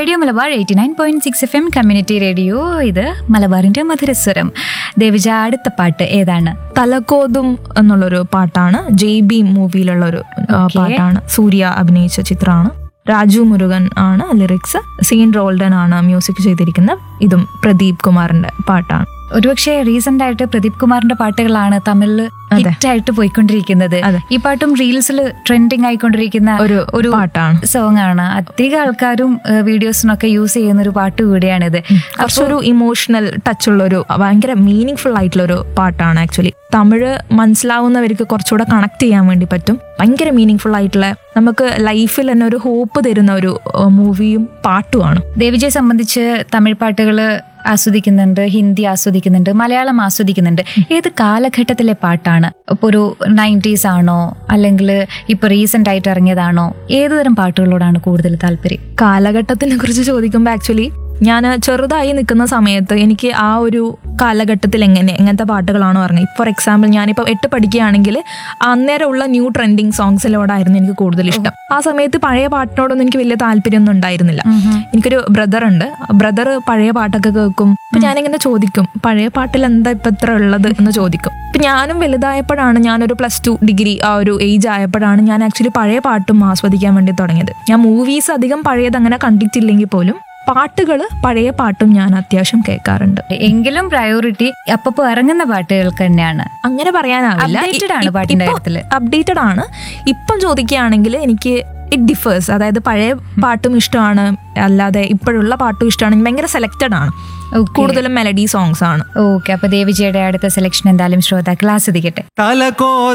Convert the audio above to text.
Radio Malabar eighty nine point six F M community radio ഇത് മലബാറിന്റെ മധുരസ്വരം ദേവിജ അടുത്ത പാട്ട് ഏതാണ് തലക്കോതും എന്നുള്ളൊരു പാട്ടാണ് ജയ് ബി മൂവിയിലുള്ള ഒരു ആ, Okay. പാട്ടാണ് സൂര്യ അഭിനയിച്ച ചിത്രമാണ് രാജു മുരുകൻ ആണ് ലിറിക്സ് സീൻ റോൾഡൻ ആണ് മ്യൂസിക് ചെയ്തിരിക്കുന്നത് ഇതും പ്രദീപ് കുമാറിന്റെ പാട്ടാണ് ഒരുപക്ഷെ റീസെന്റ് ആയിട്ട് പ്രദീപ് കുമാറിന്റെ പാട്ടുകളാണ് തമിഴിൽ അതെ. ഹിറ്റ് ആയിട്ട് പോയിക്കൊണ്ടിരിക്കുന്നത് അതെ. ഈ പാട്ടും റീൽസിൽ ട്രെൻഡിങ് ആയിക്കൊണ്ടിരിക്കുന്ന ഒരു ഒരു പാട്ടാണ് സോങ് ആണ് അധികം ആൾക്കാരും വീഡിയോസിനൊക്കെ യൂസ് ചെയ്യുന്ന ഒരു പാട്ട് കൂടിയാണിത് കുറച്ചൊരു ഇമോഷണൽ ടച്ച് ഉള്ള ഒരു ഭയങ്കര മീനിങ് ഫുൾ ആയിട്ടുള്ള ഒരു പാട്ടാണ് ആക്ച്വലി തമിഴ് മനസ്സിലാവുന്നവർക്ക് കുറച്ചുകൂടെ കണക്ട് ചെയ്യാൻ വേണ്ടി പറ്റും ഭയങ്കര മീനിങ് ഫുൾ ആയിട്ടുള്ള നമുക്ക് ലൈഫിൽ തന്നെ ഒരു ഹോപ്പ് തരുന്ന ഒരു മൂവിയും പാട്ടുമാണ് ദേവിജയെ സംബന്ധിച്ച് തമിഴ് പാട്ടുകൾ ആസ്വദിക്കുന്നുണ്ട് ഹിന്ദി ആസ്വദിക്കുന്നുണ്ട് മലയാളം ആസ്വദിക്കുന്നുണ്ട് ഏത് കാലഘട്ടത്തിലെ പാട്ടാണ് ഇപ്പോൾ ഒരു നയൻറ്റീസ് ആണോ അല്ലെങ്കിൽ ഇപ്പോൾ റീസെന്റ് ആയിട്ട് ഇറങ്ങിയതാണോ ഏതുതരം പാട്ടുകളോടാണ് കൂടുതൽ താല്പര്യം കാലഘട്ടത്തിനെ കുറിച്ച് ചോദിക്കുമ്പോൾ ആക്ച്വലി ഞാൻ ചെറുതായി നിൽക്കുന്ന സമയത്ത് എനിക്ക് ആ ഒരു കാലഘട്ടത്തിൽ എങ്ങനെ എങ്ങനത്തെ പാട്ടുകളാണോ പറഞ്ഞത് ഫോർ എക്സാമ്പിൾ ഞാനിപ്പോൾ എട്ട് പഠിക്കുകയാണെങ്കിൽ അന്നേരമുള്ള ന്യൂ ട്രെൻഡിങ് സോങ്സിലോടായിരുന്നു എനിക്ക് കൂടുതൽ ഇഷ്ടം ആ സമയത്ത് പഴയ പാട്ടിനോടൊന്നും എനിക്ക് വലിയ താല്പര്യമൊന്നും ഉണ്ടായിരുന്നില്ല എനിക്കൊരു ബ്രദർ ഉണ്ട് ബ്രദർ പഴയ പാട്ടൊക്കെ കേൾക്കും അപ്പൊ ഞാനിങ്ങനെ ചോദിക്കും പഴയ പാട്ടിൽ എന്താ ഇപ്പൊ ഇത്ര ഉള്ളത് എന്ന് ചോദിക്കും അപ്പൊ ഞാനും വലുതായപ്പോഴാണ് ഞാനൊരു പ്ലസ് ടു ഡിഗ്രി ആ ഒരു ഏജ് ആയപ്പോഴാണ് ഞാൻ ആക്ച്വലി പഴയ പാട്ടും ആസ്വദിക്കാൻ വേണ്ടി തുടങ്ങിയത് ഞാൻ മൂവീസ് അധികം പഴയത് അങ്ങനെ കണ്ടിട്ടില്ലെങ്കിൽ പോലും പാട്ടുകൾ പഴയ പാട്ടും ഞാൻ അത്യാവശ്യം കേൾക്കാറുണ്ട് എങ്കിലും പ്രയോറിറ്റി അപ്പപ്പോ ഇറങ്ങുന്ന പാട്ടുകൾക്ക് തന്നെയാണ് അങ്ങനെ പറയാനാവില്ല Updated ആണ് പാട്ടിന്റെ കാര്യത്തില്. അപ്ഡേറ്റഡ് ആണ് ഇപ്പം ചോദിക്കുകയാണെങ്കിൽ എനിക്ക് ഇറ്റ് ഡിഫേഴ്സ് അതായത് പഴയ പാട്ടും ഇഷ്ടമാണ് അല്ലാതെ ഇപ്പോഴുള്ള പാട്ടും ഇഷ്ടമാണ് ഭയങ്കര സെലക്റ്റഡ് ആണ് Okay. കൂടുതലും മെലഡി സോങ്സ് ആണ് ഓക്കെ അപ്പൊ ദേവിജയുടെ അടുത്ത സെലക്ഷൻ എന്തായാലും ശ്രോതാക്കൾ ആസ്വദിക്കട്ടെ തലകോ